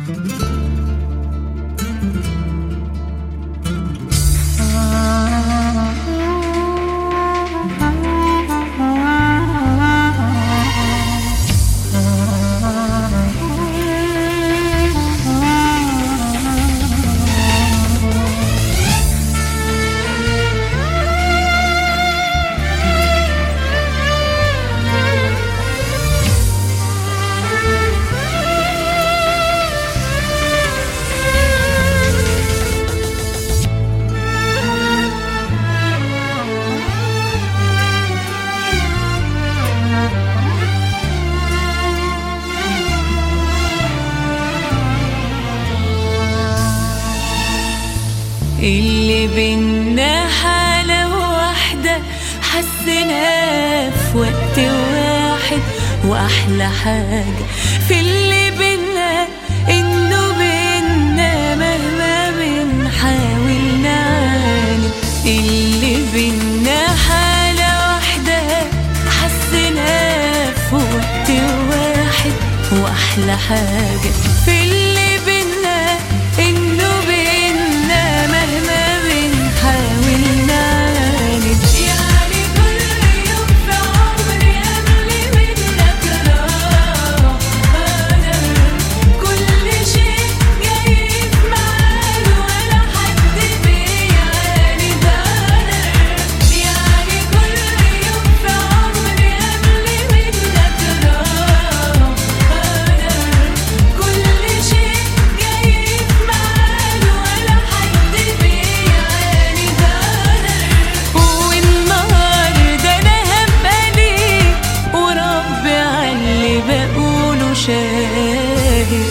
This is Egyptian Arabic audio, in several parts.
اللي بينا حالة واحدة حسنا في وقت واحد وأحلى حاجة في اللي بينا إنه بينا مهما بنحاول نعاند اللي بينا حالة واحدة حسنا في وقت واحد وأحلى حاجة في اللي بينا إنه بينا مهما بنحاول نعاند يعني كل يوم في عمري قبل منك راح أنا كل شيء جاي في ميعاده ولا حد بيعاند أنا يعني كل يوم في عمري قبل منك راح أنا كل شيء جاي في ميعاده ولا حد بيعاند أنا والنهارده أنا هبقى ليك وربي عاللي بقوله شاهد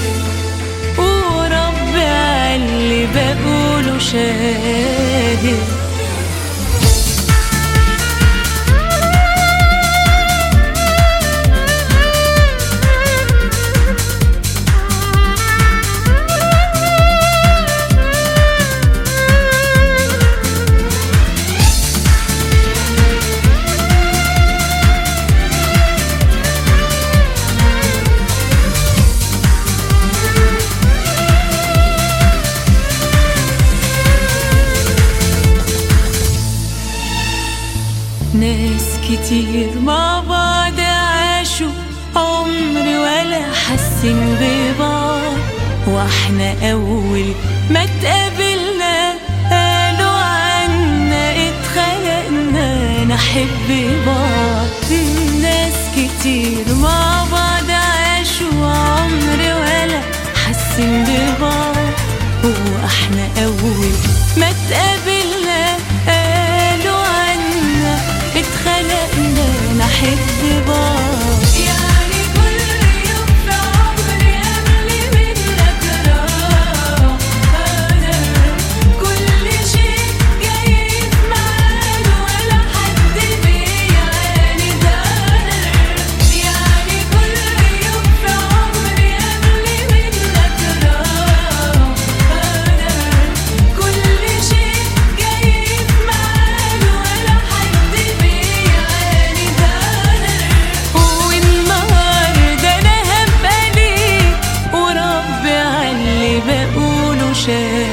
وربي عاللي بقوله شاهد ناس كتير مع بعض عاشوا عمر ولا حاسين ببعض واحنا اول ما اتقابلنا قالوا عنا اتخلقنا نحب بعض ناس كتير مع بعض عاشوا عمر ولا حاسين ببعض واحنا اول ما اتقابلنا قالوا عنا اتخلقنا نحب بعض يعني كل يوم في عمري قبل منك راح أنا كل شيء جاي في ميعاده ولا حد بيعاند أنا يعني كل يوم في عمري قبل منك راح أنا كل شيء جاي في ميعاده ولا حد بيعاند أنا والنهارده أنا هبقى ليك وربي عاللي بقوله شاهد